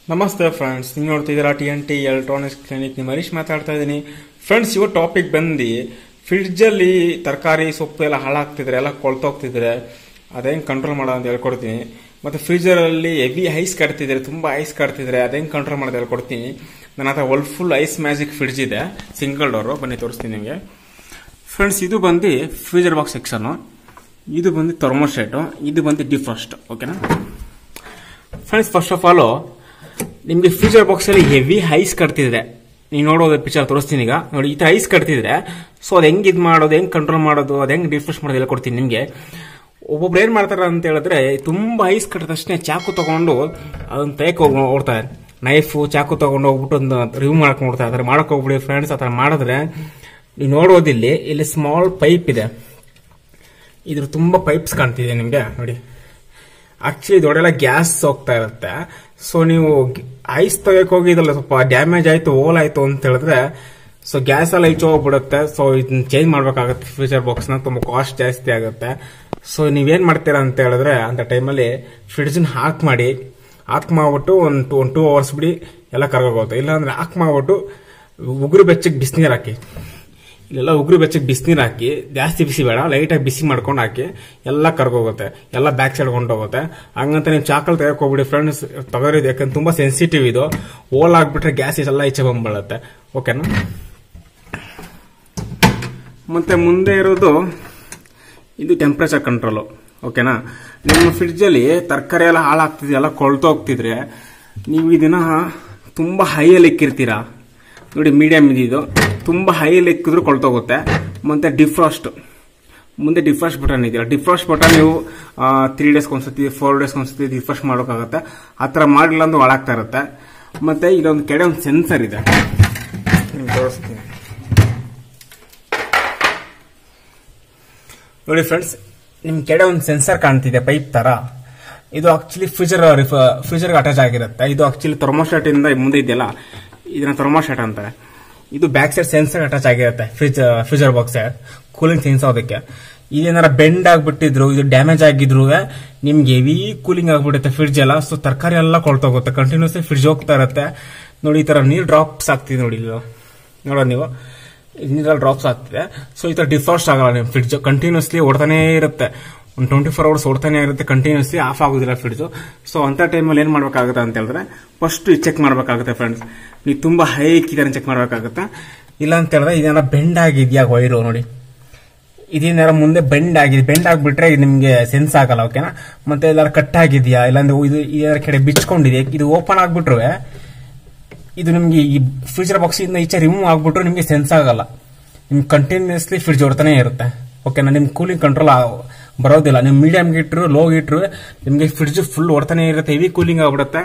ನಮಸ್ತೆ ಫ್ರೆಂಡ್ಸ್ ನೀವು ನೋಡ್ತಿದ್ದೀರಾ T N T electronics clinic ನಿಮ್ಮ ಹರೀಶ್ ಮಾತಾಡ್ತಾ ಇದ್ದೀನಿ ಫ್ರೆಂಡ್ಸ್ ಇವ ಟಾಪಿಕ್ ಬಂದು ಫ್ರಿಡ್ಜಲ್ಲಿ ತರಕಾರಿ ಸೊಪ್ಪು ಎಲ್ಲ ಹಾಳಾಗ್ತಿದ್ರೆ ಎಲ್ಲ ಕೊಳ್ತೋಗ್ತಿದ್ರೆ ಅದೇನು ಕಂಟ್ರೋಲ್ ಮಾಡೋದು ಅಂತ ಹೇಳ್ಕೊಡ್ತೀನಿ ಮತ್ತು ಫ್ರೀಜರಲ್ಲಿ ಹೆವಿ ಐಸ್ ಕಟ್ತಿದ್ರೆ ತುಂಬ ಐಸ್ ಕಟ್ತಿದ್ರೆ ಅದೇನು ಕಂಟ್ರೋಲ್ ಮಾಡೋದು ಹೇಳ್ಕೊಡ್ತೀನಿ ನನ್ನ ಹತ್ರ Whirlpool ice magic fridge ಇದೆ ಸಿಂಗಲ್ ಡೋರು ಬನ್ನಿ ತೋರಿಸ್ತೀನಿ ನಿಮಗೆ ಫ್ರೆಂಡ್ಸ್ ಇದು ಬಂದು ಫ್ರೀಜರ್ ಬಾಕ್ಸ್ ಸೆಕ್ಷನು ಇದು ಬಂದು ಥರ್ಮೋಸ್ಟೇಟು ಇದು ಬಂದು ಡಿಫ್ರಾಸ್ಟ್ ಓಕೆನಾ ಫ್ರೆಂಡ್ಸ್ ಫಸ್ಟ್ ಆಫ್ ಆಲ್ ನಿಮಗೆ ಫ್ಯೂಚರ್ ಬಾಕ್ಸ್ ಅಲ್ಲಿ ಹೆವಿ ಐಸ್ ಕಟ್ತಿದ್ರೆ ನೀವು ನೋಡೋದು ಪಿಕ್ಚರ್ ತೋರಿಸ್ತೀನಿ ಈಗ ನೋಡಿ ಈ ತರ ಐಸ್ ಕಟ್ತಿದ್ರೆ ಸೊ ಅದು ಹೆಂಗ್ ಇದು ಮಾಡೋದು ಹೆಂಗ್ ಕಂಟ್ರೋಲ್ ಮಾಡೋದು ಅದು ಹೆಂಗ್ ಡಿಫ್ರೆಸ್ ಮಾಡೋದು ಎಲ್ಲ ಕೊಡ್ತೀನಿ ನಿಮಗೆ ಒಬ್ಬೊಬ್ರು ಏನ್ ಮಾಡ್ತಾರೆ ಅಂತ ಹೇಳಿದ್ರೆ ತುಂಬಾ ಐಸ್ ಕಟ್ಟಿದ ತಕ್ಷಣ ಚಾಕು ತಗೊಂಡು ಅದನ್ನ ತೆಗೆಕ್ ಹೋಗಿ ಓಡ್ತಾರೆ ನೈಫು ಚಾಕು ತಗೊಂಡು ಹೋಗ್ಬಿಟ್ಟು ಒಂದು ರಿಮೂವ್ ಮಾಡ್ಕೊಂಡು ಓಡ್ತಾರೆ ಆ ಥರ ಮಾಡಕ್ ಹೋಗ್ಬಿಡಿ ಫ್ರೆಂಡ್ಸ್ ಆ ಥರ ಮಾಡಿದ್ರೆ ನೀವು ನೋಡೋದಿಲ್ಲಿ ಇಲ್ಲಿ ಸ್ಮಾಲ್ ಪೈಪ್ ಇದೆ ಇದ್ರ ತುಂಬಾ ಪೈಪ್ಸ್ ಕಾಣ್ತಿದೆ ನಿಮ್ಗೆ ನೋಡಿ ಆಕ್ಚುಲಿ ದೊಡ್ಡೆಲ್ಲ ಗ್ಯಾಸ್ ಹೋಗ್ತಾ ಇರುತ್ತೆ ಸೊ ನೀವು ಐಸ್ ತೆಗೆಕ್ ಹೋಗಿದಲ್ಲ ಸ್ವಲ್ಪ ಡ್ಯಾಮೇಜ್ ಆಯ್ತು ಓಲ್ ಆಯ್ತು ಅಂತ ಹೇಳಿದ್ರೆ ಸೊ ಗ್ಯಾಸ್ ಎಲ್ಲ ಈಚೆ ಹೋಗ್ಬಿಡುತ್ತೆ ಸೊ ಇದನ್ನ ಚೇಂಜ್ ಮಾಡ್ಬೇಕಾಗತ್ತೆ ಫ್ಯೂಚರ್ ಬಾಕ್ಸ್ ನ ತುಂಬಾ ಕಾಸ್ಟ್ ಜಾಸ್ತಿ ಆಗುತ್ತೆ ಸೊ ನೀವೇನ್ ಮಾಡ್ತೀರಾ ಅಂತ ಹೇಳಿದ್ರೆ ಅಂತ ಟೈಮಲ್ಲಿ ಫ್ರಿಡ್ಜ್ ಹಾಕ್ ಮಾಡಿ ಹಾಕ್ ಮಾಡ್ಬಿಟ್ಟು ಒಂದು ಟೂ ಒಂದು ಟೂ ಅವರ್ಸ್ ಬಿಡಿ ಎಲ್ಲ ಕರ್ಗೋಗುತ್ತೆ ಇಲ್ಲಾಂದ್ರೆ ಹಾಕ್ ಮಾಡ್ಬಿಟ್ಟು ಉಗುರು ಬೆಚ್ಚಗೆ ಬಿಸಿನೀರು ಹಾಕಿ ಇಲ್ಲೆಲ್ಲ ಉಗುರು ಬೆಚ್ಚಗೆ ಬಿಸಿನೀರು ಹಾಕಿ ಜಾಸ್ತಿ ಬಿಸಿ ಬೇಡ ಲೈಟಾಗಿ ಬಿಸಿ ಮಾಡ್ಕೊಂಡು ಹಾಕಿ ಎಲ್ಲ ಕರ್ಗೋಗುತ್ತೆ ಎಲ್ಲ ಬ್ಯಾಕ್ ಸೈಡ್ ಹೊಂಟೋಗುತ್ತೆ ಹಂಗಂತ ನೀವು ಚಾಕಲ್ ತೆಗಕ್ ಹೋಗ್ಬಿಡಿ ಫ್ರೆಂಡ್ಸ್ ತಗೋರಿದ್ ಯಾಕಂದ್ರೆ ತುಂಬಾ ಸೆನ್ಸಿಟಿವ್ ಇದು ಓಲ್ ಆಗ್ಬಿಟ್ರೆ ಗ್ಯಾಸ್ ಎಲ್ಲ ಈಚೆ ಬಂದ್ಬಿಡುತ್ತೆ ಓಕೆನಾ ಮತ್ತೆ ಮುಂದೆ ಇರೋದು ಇದು ಟೆಂಪ್ರೇಚರ್ ಕಂಟ್ರೋಲು ಓಕೆನಾ ನಿಮ್ಮ ಫ್ರಿಡ್ಜಲ್ಲಿ ತರಕಾರಿ ಎಲ್ಲ ಹಾಳಾಗ್ತಿದೆ ಎಲ್ಲ ಕೊಳ್ತೋಗ್ತಿದ್ರೆ ನೀವು ಇದನ್ನ ತುಂಬಾ ಹೈಯಲ್ಲಿ ಇಕ್ಕಿರ್ತೀರಾ ನೋಡಿ ಮೀಡಿಯಂ ಇದಿದು ತುಂಬಾ ಹೈಯಲ್ಲಿ ಇಕ್ಕಿದ್ರು ಕೊಳ್ತೋಗುತ್ತೆ ಮತ್ತೆ ಡಿಫ್ರಾಸ್ಟ್ ಮುಂದೆ ಡಿಫ್ರಾಸ್ಟ್ ಬಟನ್ ಇದೆಯಲ್ಲ ಡಿಫ್ರಾಸ್ಟ್ ಬಟನ್ ನೀವು ತ್ರೀ ಡೇಸ್ ಒಂದ್ಸತಿ ಫೋರ್ ಡೇಸ್ ಒಂದ್ಸತಿ ಡಿಫ್ರಾಸ್ಟ್ ಮಾಡೋಕ್ಕಾಗತ್ತೆ ಆ ಥರ ಮಾಡಿಲ್ಲ ಅಂದ್ರೆ ಒಳಗ್ತಾ ಇರುತ್ತೆ ಮತ್ತೆ ಇಲ್ಲೊಂದು ಕೆಡೆ ಒಂದು ಸೆನ್ಸರ್ ಇದೆ ನಿಮ್ಗೆ ತೋರಿಸ್ತೀನಿ ನೋಡಿ ಫ್ರೆಂಡ್ಸ್ ನಿಮ್ ಕೆಡೆ ಒಂದು ಸೆನ್ಸರ್ ಕಾಣ್ತಿದೆ ಪೈಪ್ ತರ ಇದು ಆಕ್ಚುಲಿ ಫ್ಯೂಚರ್ ಫ್ಯೂಚರ್ ಅಟ್ಯಾಚ್ ಆಗಿರುತ್ತೆ ಇದು ಆಕ್ಚುಲಿ ಥರ್ಮೋಸ್ಟಾಟ್ ಇಂದ ಮುಂದೆ ಇದೆಯಲ್ಲ ಇದನ್ನ ಥರ್ಮೋಸ್ಟಾಟ್ ಅಂತಾರೆ ಇದು ಬ್ಯಾಕ್ ಸೈಡ್ ಸೆನ್ಸರ್ ಅಟ್ಯಾಚ್ ಆಗಿರುತ್ತೆ ಫ್ರಿಜ್ ಫ್ಯೂಚರ್ ಬಾಕ್ಸ್ ಕೂಲಿಂಗ್ ಸೆನ್ಸ್ ಅದಕ್ಕೆ ಇದೇನಾರ ಬೆಂಡ್ ಆಗ್ಬಿಟ್ಟಿದ್ರು ಇದು ಡ್ಯಾಮೇಜ್ ಆಗಿದ್ರು ನಿಮ್ಗೆ ಹೆವಿ ಕೂಲಿಂಗ್ ಆಗ್ಬಿಡುತ್ತೆ ಫ್ರಿಡ್ಜ್ ಎಲ್ಲ ಸೊ ತರಕಾರಿ ಎಲ್ಲ ಕೊಳ್ತೋಗುತ್ತೆ ಕಂಟಿನ್ಯೂಸ್ಲಿ ಫ್ರಿಡ್ಜ್ ಹೋಗ್ತಾ ಇರುತ್ತೆ ನೋಡಿ ಈ ತರ ನೀರ್ ಡ್ರಾಪ್ಸ್ ಆಗ್ತಿದೆ ನೋಡಿ ಇದು ನೋಡೋದು ನೀವು ನೀರಲ್ಲಿ ಡ್ರಾಪ್ಸ್ ಆಗ್ತಿದೆ ಸೊ ಈ ತರ ಡಿಫಾಸ್ಟ್ ಆಗಲ್ಲ ನಿಮ್ಮ ಫ್ರಿಡ್ಜ್ ಕಂಟಿನ್ಯೂಸ್ಲಿ ಓಡ್ತಾನೆ ಇರುತ್ತೆ ಒಂದು ಟ್ವೆಂಟಿ ಫೋರ್ ಅವರ್ಸ್ ಓಡ್ತಾನೆ ಇರುತ್ತೆ ಕಂಟಿನ್ಯೂಸ್ಲಿ ಆಫ್ ಆಗೋದಿಲ್ಲ ಫ್ರಿಡ್ಜ್ ಸೊ ಅಂತ ಟೈಮಲ್ಲಿ ಏನ್ ಮಾಡ್ಬೇಕಾಗುತ್ತೆ ಅಂತ ಹೇಳಿದ್ರೆ ಫಸ್ಟ್ ಚೆಕ್ ಮಾಡ್ಬೇಕಾಗುತ್ತೆ ಫ್ರೆಂಡ್ಸ್ ನೀವು ತುಂಬಾ ಹೈ ಇಕ್ಕಿದಾರೆ ಚೆಕ್ ಮಾಡ್ಬೇಕಾಗುತ್ತೆ ಇಲ್ಲ ಅಂತ ಹೇಳಿದ್ರೆ ಇದೇನಾರ ಬೆಂಡ್ ಆಗಿದ್ಯಾ ವೈರು ನೋಡಿ ಇದೇನಾರ ಮುಂದೆ ಬೆಂಡ್ ಆಗಿದೆ ಬೆಂಡ್ ಆಗ್ಬಿಟ್ರೆ ಇದು ನಿಮ್ಗೆ ಸೆನ್ಸ್ ಆಗಲ್ಲ ಓಕೆನಾ ಮತ್ತೆ ಎಲ್ಲಾರ ಕಟ್ ಆಗಿದ್ಯಾ ಇಲ್ಲಾಂದ್ರೆ ಇದು ಇದಾರ ಕಡೆ ಬಿಚ್ಕೊಂಡಿದೆ ಇದು ಓಪನ್ ಆಗ್ಬಿಟ್ರು ಇದು ನಿಮ್ಗೆ ಈ ಫ್ರಿಜರ್ ಬಾಕ್ಸ್ ಇಂದ ಈಚೆ ರಿಮೂವ್ ಆಗ್ಬಿಟ್ರು ನಿಮ್ಗೆ ಸೆನ್ಸ್ ಆಗಲ್ಲ ನಿಮ್ಗೆ ಕಂಟಿನ್ಯೂಸ್ಲಿ ಫ್ರಿಡ್ಜ್ ಓಡ್ತಾನೆ ಇರುತ್ತೆ ಓಕೆನಾ ನಿಮ್ ಕೂಲಿಂಗ್ ಕಂಟ್ರೋಲ್ ಬರೋದಿಲ್ಲ ನಿಮ್ ಮೀಡಿಯಂ ಇಟ್ರು ಲೋ ಇಟ್ರು ನಿಮ್ಗೆ ಫ್ರಿಡ್ಜ್ ಫುಲ್ ಓಡ್ತಾನೆ ಇರುತ್ತೆ ಹೆವಿ ಕೂಲಿಂಗ್ ಆಗ್ಬಿಡುತ್ತೆ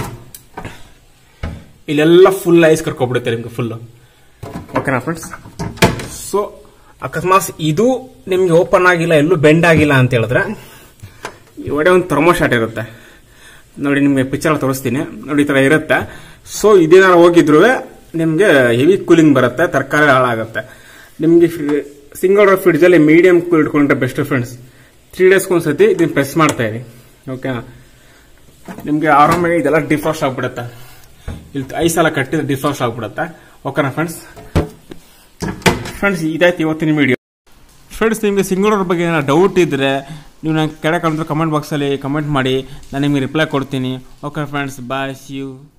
ಇಲ್ಲೆಲ್ಲ ಫುಲ್ ಐಸ್ ಕರ್ಕೊಬಿಡುತ್ತೆ ನಿಮ್ಗೆ ಫುಲ್ ಓಕೆನಾ ಫ್ರೆಂಡ್ಸ್ ಸೊ ಅಕಸ್ಮಾತ್ ಇದು ನಿಮ್ಗೆ ಓಪನ್ ಆಗಿಲ್ಲ ಎಲ್ಲೂ ಬೆಂಡ್ ಆಗಿಲ್ಲ ಅಂತ ಹೇಳಿದ್ರೆ ಒಡೆ ಒಂದು ಥರ್ಮೋಶಾಟ್ ಇರುತ್ತೆ ನೋಡಿ ನಿಮ್ಗೆ ಪಿಕ್ಚರ್ ತೋರಿಸ್ತೀನಿ ನೋಡಿ ಈ ತರ ಇರುತ್ತೆ ಸೊ ಇದೇನಾರ ಹೋಗಿದ್ರು ನಿಮ್ಗೆ ಹೆವಿ ಕೂಲಿಂಗ್ ಬರುತ್ತೆ ತರಕಾರಿ ಹಾಳಾಗುತ್ತೆ ನಿಮ್ಗೆ ಸಿಂಗಲ್ ಡೋರ್ ಫ್ರಿಡ್ಜ್ ಅಲ್ಲಿ ಮೀಡಿಯಂ ಕೂಲ್ ಇಟ್ಕೊಂಡ್ರೆ ಬೆಸ್ಟ್ ಫ್ರೆಂಡ್ಸ್ ತ್ರೀ ಡೇಸ್ಗೆ ಒಂದ್ಸತಿ ಇದನ್ನ ಪ್ರೆಸ್ ಮಾಡ್ತಾ ಇರಿ ಓಕೆನಾ ನಿಮ್ಗೆ ಆರಾಮಾಗಿ ಇದೆಲ್ಲ ಡಿಫಾಸ್ಟ್ ಆಗ್ಬಿಡುತ್ತೆ ಇಲ್ಲಿ ಐಸ್ ಎಲ್ಲ ಕಟ್ಟಿದ್ರೆ ಡಿಫಾಸ್ಟ್ ಆಗ್ಬಿಡುತ್ತೆ ಓಕೆನಾ ಫ್ರೆಂಡ್ಸ್ ಫ್ರೆಂಡ್ಸ್ ಇದಾಯ್ತು ಇವತ್ತಿನ ವಿಡಿಯೋ ಫ್ರೆಂಡ್ಸ್ ನಿಮಗೆ ಸಿಂಗಲ್ ಡೋರ್ ಬಗ್ಗೆ ಏನಾದ್ರು ಡೌಟ್ ಇದ್ದರೆ ನೀವು ನಂಗೆ ಕೆಳಗೆ ಕಮೆಂಟ್ ಬಾಕ್ಸಲ್ಲಿ ಕಮೆಂಟ್ ಮಾಡಿ ನಾನು ನಿಮಗೆ ರಿಪ್ಲೈ ಕೊಡ್ತೀನಿ okay friends bye see you